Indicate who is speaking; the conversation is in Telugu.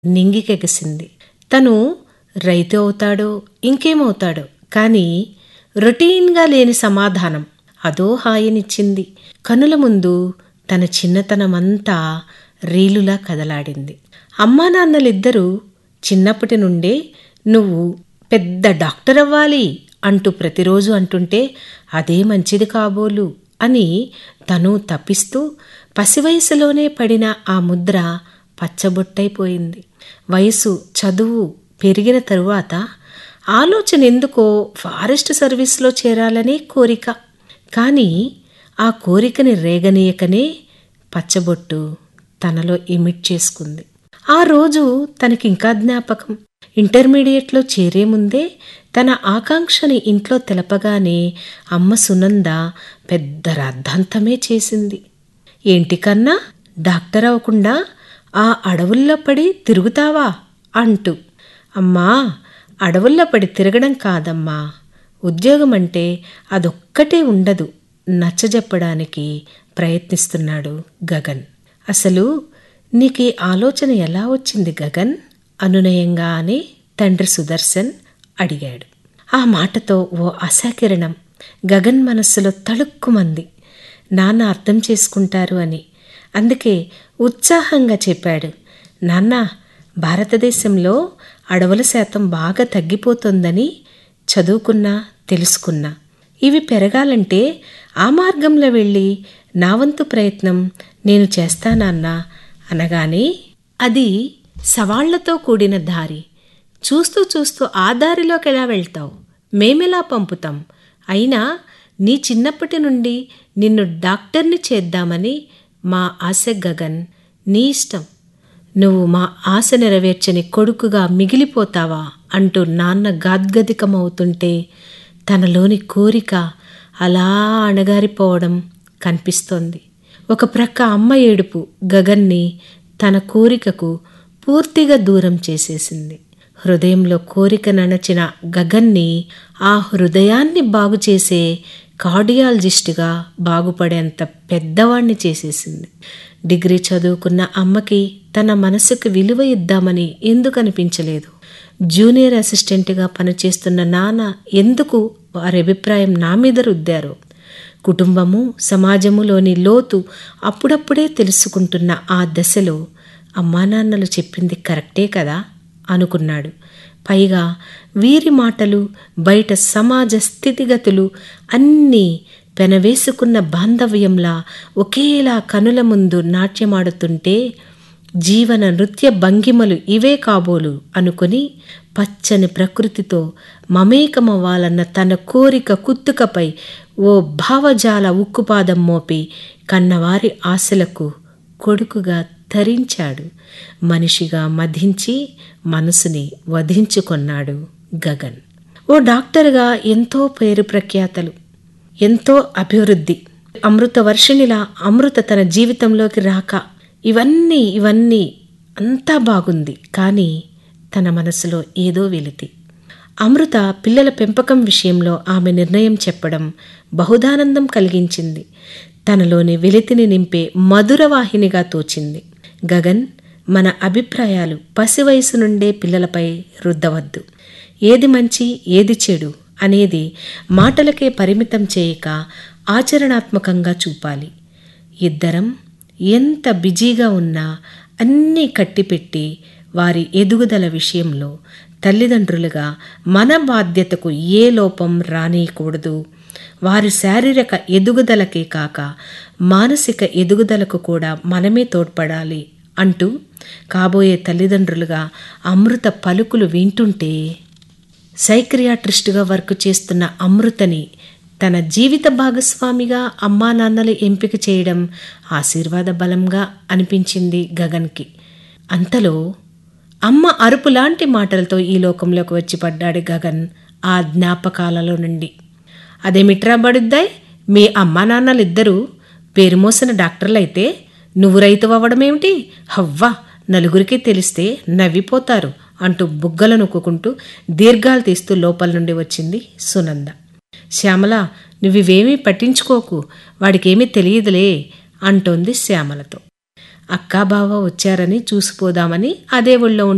Speaker 1: నింగికెగసింది తను రైతు అవుతాడో ఇంకేమవుతాడో కానీ రొటీన్గా లేని సమాధానం అదో హాయినిచ్చింది కనుల ముందు తన చిన్నతనమంతా రీలులా కదలాడింది అమ్మా నాన్నలిద్దరూ చిన్నప్పటి నుండే నువ్వు పెద్ద డాక్టర్ అవ్వాలి అంటూ ప్రతిరోజు అంటుంటే అదే మంచిది కాబోలు అని తను తప్పిస్తూ పసివయసులోనే పడిన ఆ ముద్ర పచ్చబొట్టైపోయింది వయసు చదువు పెరిగిన తరువాత ఆలోచన ఎందుకో ఫారెస్ట్ సర్వీస్లో చేరాలనే కోరిక కానీ ఆ కోరికని రేగనీయకనే పచ్చబొట్టు తనలో ఇమిట్ చేసుకుంది ఆ రోజు తనకింకా జ్ఞాపకం ఇంటర్మీడియట్లో చేరే ముందే తన ఆకాంక్షని ఇంట్లో తెలపగానే అమ్మ సునంద పెద్ద రాద్ధాంతమే చేసింది ఏంటి కన్నా డాక్టర్ అవ్వకుండా ఆ అడవుల్లో పడి తిరుగుతావా అంటూ అమ్మా అడవుల్లో పడి తిరగడం కాదమ్మా ఉద్యోగం అంటే అదొక్కటే ఉండదు నచ్చజెప్పడానికి ప్రయత్నిస్తున్నాడు గగన్ అసలు నీకు ఆలోచన ఎలా వచ్చింది గగన్ అనునయంగా అని తండ్రి సుదర్శన్ అడిగాడు ఆ మాటతో ఓ అశాకిరణం గగన్ మనస్సులో తళుక్కుమంది నాన్న అర్థం చేసుకుంటారు అని అందుకే ఉత్సాహంగా చెప్పాడు నాన్న భారతదేశంలో అడవుల శాతం బాగా తగ్గిపోతుందని చదువుకున్నా తెలుసుకున్నా ఇవి పెరగాలంటే ఆ మార్గంలో వెళ్ళి నా వంతు ప్రయత్నం నేను చేస్తానన్నా అనగానే అది సవాళ్లతో కూడిన దారి చూస్తూ చూస్తూ ఆ దారిలోకి ఎలా వెళ్తావు మేమెలా పంపుతాం అయినా నీ చిన్నప్పటి నుండి నిన్ను డాక్టర్ని చేద్దామని మా ఆశ గగన్ నీ ఇష్టం నువ్వు మా ఆశ నెరవేర్చని కొడుకుగా మిగిలిపోతావా అంటూ నాన్న గాద్గదికమవుతుంటే తనలోని కోరిక అలా అణగారిపోవడం కనిపిస్తోంది ఒక ప్రక్క అమ్మ ఏడుపు గగన్ని తన కోరికకు పూర్తిగా దూరం చేసేసింది హృదయంలో కోరిక నడచిన గగన్ని ఆ హృదయాన్ని బాగు చేసే కార్డియాలజిస్ట్గా బాగుపడేంత పెద్దవాణ్ణి చేసేసింది డిగ్రీ చదువుకున్న అమ్మకి తన మనసుకు విలువ ఇద్దామని ఎందుకు అనిపించలేదు జూనియర్ అసిస్టెంట్గా పనిచేస్తున్న నాన్న ఎందుకు వారి అభిప్రాయం నా మీద రుద్దారో కుటుంబము సమాజములోని లోతు అప్పుడప్పుడే తెలుసుకుంటున్న ఆ దశలో అమ్మా నాన్నలు చెప్పింది కరెక్టే కదా అనుకున్నాడు పైగా వీరి మాటలు బయట సమాజ స్థితిగతులు అన్నీ పెనవేసుకున్న బాంధవ్యంలా ఒకేలా కనుల ముందు నాట్యమాడుతుంటే జీవన నృత్య భంగిమలు ఇవే కాబోలు అనుకుని పచ్చని ప్రకృతితో మమేకమవ్వాలన్న తన కోరిక కుత్తుకపై ఓ భావజాల ఉక్కుపాదం మోపి కన్నవారి ఆశలకు కొడుకుగా ధరించాడు మనిషిగా మధించి మనసుని వధించుకొన్నాడు గగన్ ఓ డాక్టర్గా ఎంతో పేరు ప్రఖ్యాతలు ఎంతో అభివృద్ధి అమృత వర్షిణిలా అమృత తన జీవితంలోకి రాక ఇవన్నీ ఇవన్నీ అంతా బాగుంది కానీ తన మనసులో ఏదో వెలితి అమృత పిల్లల పెంపకం విషయంలో ఆమె నిర్ణయం చెప్పడం బహుదానందం కలిగించింది తనలోని వెలితిని నింపే మధురవాహినిగా తోచింది గగన్ మన అభిప్రాయాలు పసి వయసు నుండే పిల్లలపై రుద్దవద్దు ఏది మంచి ఏది చెడు అనేది మాటలకే పరిమితం చేయక ఆచరణాత్మకంగా చూపాలి ఇద్దరం ఎంత బిజీగా ఉన్నా అన్నీ కట్టిపెట్టి వారి ఎదుగుదల విషయంలో తల్లిదండ్రులుగా మన బాధ్యతకు ఏ లోపం రానియకూడదు వారి శారీరక ఎదుగుదలకే కాక మానసిక ఎదుగుదలకు కూడా మనమే తోడ్పడాలి అంటూ కాబోయే తల్లిదండ్రులుగా అమృత పలుకులు వింటుంటే సైక్రియాట్రిస్టుగా వర్క్ చేస్తున్న అమృతని తన జీవిత భాగస్వామిగా అమ్మా నాన్నలు ఎంపిక చేయడం ఆశీర్వాద బలంగా అనిపించింది గగన్కి అంతలో అమ్మ అరుపులాంటి మాటలతో ఈ లోకంలోకి వచ్చి పడ్డాడు గగన్ ఆ జ్ఞాపకాలలో నుండి అదేమిట్రా బడుద్దాయ్ మీ అమ్మా నాన్నలిద్దరూ పేరు మోసిన డాక్టర్లైతే నువ్వు రైతు అవ్వడమేమిటి హవ్వా నలుగురికి తెలిస్తే నవ్విపోతారు అంటూ బుగ్గలు నొక్కుంటూ దీర్ఘాలు తీస్తూ లోపల నుండి వచ్చింది సునంద శ్యామల నువ్వివేమీ పట్టించుకోకు వాడికేమీ తెలియదులే అంటోంది శ్యామలతో అక్కా బావ వచ్చారని చూసిపోదామని అదే ఊళ్ళో